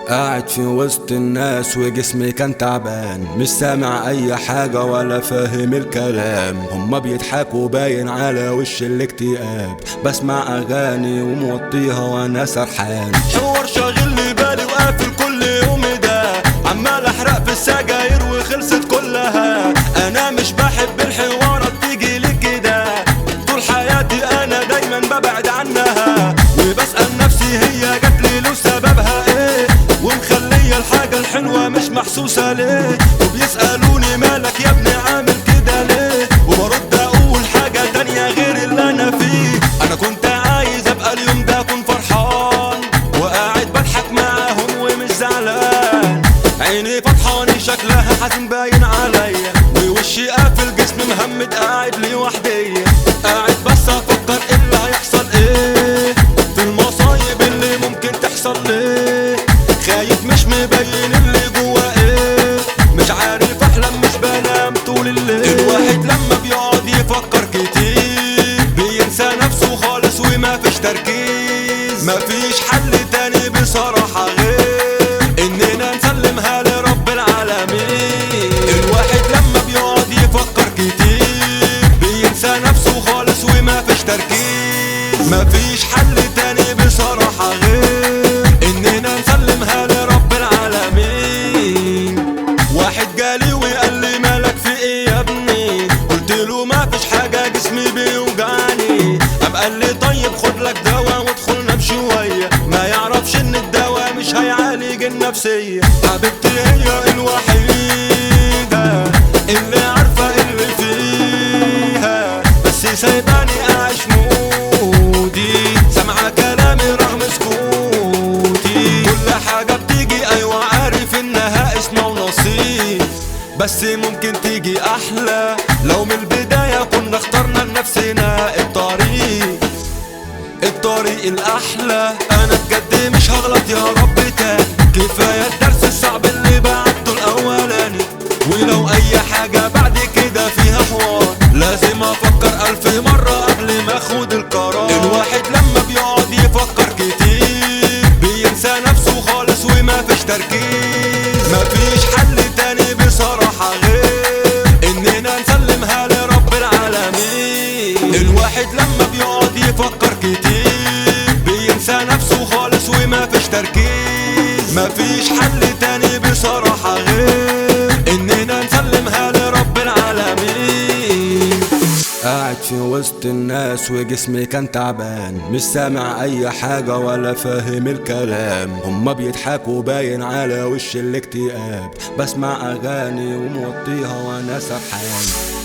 قاعد في وسط الناس وجسمي كان تعبان مش سامع اي حاجة ولا فاهم الكلام هما بيضحكوا باين على وش الاكتئاب بسمع اغاني وموطيها وانا سرحان حوار شاغل لي بالي وقافل كل يوم ده عمال احرق في السجاير وخلصت كلها انا مش بحب الحوارات تيجي لي كده طول حياتي انا دايما ببعد عنها وبسأل نفسي هي جات لي له سببها ايه ومخلية الحاجة الحلوة مش محسوسة ليه وبيسألوني مالك يا ابني عامل كده ليه وبرد اقول حاجة تانية غير اللي انا فيه انا كنت عايز ابقى اليوم ده اكون فرحان وقاعد بضحك معاهم ومش زعلان عيني فرحاني شكلها حزين باين عليا ووشي قافل جسمي مهمد قاعد لوحدي قاعد بس افكر ايه اللي هيحصل ايه في المصايب اللي ممكن تحصل ليه خايف مش مبين اللي جوا ايه مش عارف احلم مش بنام طول الليل الواحد لما بيقعد يفكر كتير بينسى نفسه خالص وما فيش تركيز مفيش حل تاني بصراحة غير اننا نسلمها لرب العالمين الواحد لما بيقعد يفكر كتير بينسى نفسه خالص وما فيش تركيز مفيش حل تاني بصراحة غير اننا نسلمها لرب العالمين واحد جالي وقال لي مالك في ايه يا ابني قلت له ما فيش حاجة جسمي بيوجعني قام قال لي طيب خد لك دواء وادخل نام شوية ما يعرفش ان الدواء مش هيعالج النفسية حبيبتي هي الوحيدة اللي عارفة اللي فيها بس سايباني اعيش مودي سامعة كلامي رغم سكوتي كل حاجة بتيجي ايوه عارف انها اسمه ونصيب بس ممكن تيجي احلى لو من البداية كنا اخترنا لنفسنا الطريق الطريق الاحلى انا بجد مش هغلط يا رب تاني كفايه الدرس الصعب اللي بعته الاولاني ولو اي حاجه بعد كده فيها حوار لازم افكر الف مره قبل ما اخد القرار الواحد لما بيقعد يفكر كتير بينسى نفسه خالص وما فيش تركيز مفيش حل تاني بصراحه غير اننا نسلمها لرب العالمين الواحد لما بيقعد يفكر كتير بينسى نفسه خالص وما فيش تركيز مفيش حل تاني بصراحة غير اننا نسلمها لرب العالمين قاعد في وسط الناس وجسمي كان تعبان مش سامع اي حاجة ولا فاهم الكلام هما بيضحكوا باين على وش الاكتئاب بسمع اغاني وموطيها وانا سرحان